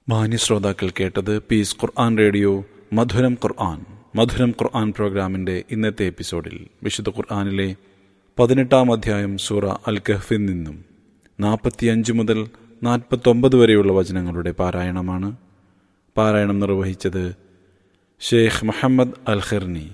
മാന്യ ശ്രോതാക്കൾ കേട്ടത് പീസ് ഖുർആൻ റേഡിയോ മധുരം ഖുർആൻ മധുരം ഖുർആൻ പ്രോഗ്രാമിന്റെ ഇന്നത്തെ എപ്പിസോഡിൽ വിശുദ്ധ ഖുർആനിലെ പതിനെട്ടാം അധ്യായം സൂറ അൽ കഹ്ഫിൽ നിന്നും നാൽപ്പത്തിയഞ്ച് മുതൽ നാൽപ്പത്തൊമ്പത് വരെയുള്ള വചനങ്ങളുടെ പാരായണമാണ് പാരായണം നിർവഹിച്ചത് ഷെയ്ഖ് മുഹമ്മദ് അൽ ഖിർനി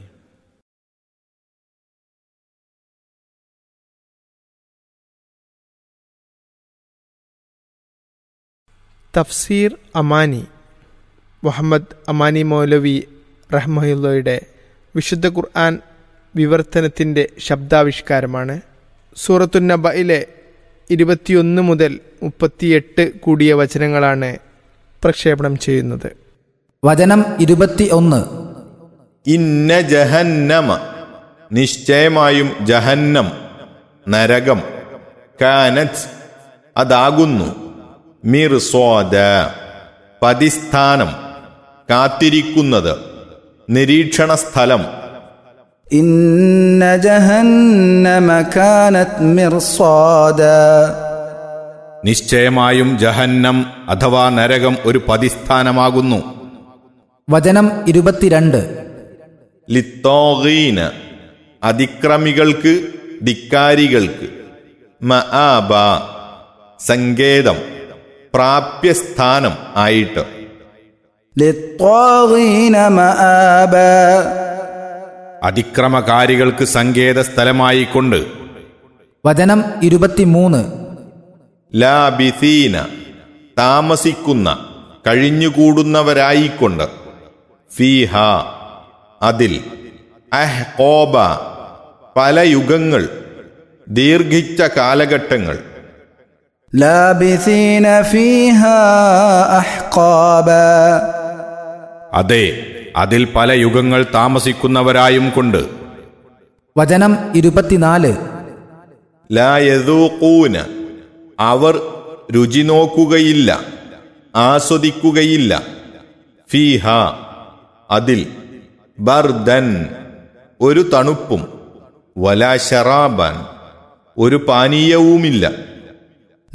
തഫ്സീർ അമാനി മുഹമ്മദ് അമാനി മൗലവി റഹ്മയുള്ളയുടെ വിശുദ്ധ ഖുർആൻ വിവർത്തനത്തിൻ്റെ ശബ്ദാവിഷ്കാരമാണ് സൂറത്തുന്നബയിലെ ഇരുപത്തിയൊന്ന് മുതൽ മുപ്പത്തിയെട്ട് കൂടിയ വചനങ്ങളാണ് പ്രക്ഷേപണം ചെയ്യുന്നത് വചനം ഇരുപത്തി ഒന്ന് ഇന്ന ജഹന്നമ നിശ്ചയമായും ജഹന്നം നരകം കാനത്ത് അതാകുന്നു മിർസ്വാദ പതിസ്ഥാനം കാത്തിരിക്കുന്നത് നിരീക്ഷണ സ്ഥലം ഇന്ന ജഹന്നമ കാനത് മിർസാദ നിശ്ചയമായും ജഹന്നം അഥവാ നരകം ഒരു പതിസ്ഥാനമാകുന്നു വചനം ഇരുപത്തിരണ്ട് ലിത്തോഗീന് അതിക്രമികൾക്ക് ധിക്കാരികൾക്ക് മആബ സങ്കേതം പ്രാപ്യസ്ഥാനം ആയിട്ട് ലിത്വാഗീന മആബ അതിക്രമകാരികൾക്ക് സങ്കേത സ്ഥലമായിക്കൊണ്ട് വചനം ഇരുപത്തിമൂന്ന് ലാബിസീന താമസിക്കുന്ന കഴിഞ്ഞുകൂടുന്നവരായിക്കൊണ്ട് ഫീഹ അതിൽ അഹ്കോബ പല യുഗങ്ങൾ ദീർഘിച്ച കാലഘട്ടങ്ങൾ ലാബിസീന ഫീഹ അഹ്ഖാബ അതെ അതിൽ പല യുഗങ്ങൾ താമസിക്കുന്നവരായും കൊണ്ട് വചനം ഇരുപത്തിനാല് ലായതൂക്കൂന അവർ രുചി നോക്കുകയില്ല ആസ്വദിക്കുകയില്ല ഫീഹ അതിൽ ബർദൻ ഒരു തണുപ്പും വലാ ശറാബാൻ ഒരു പാനീയവുമില്ല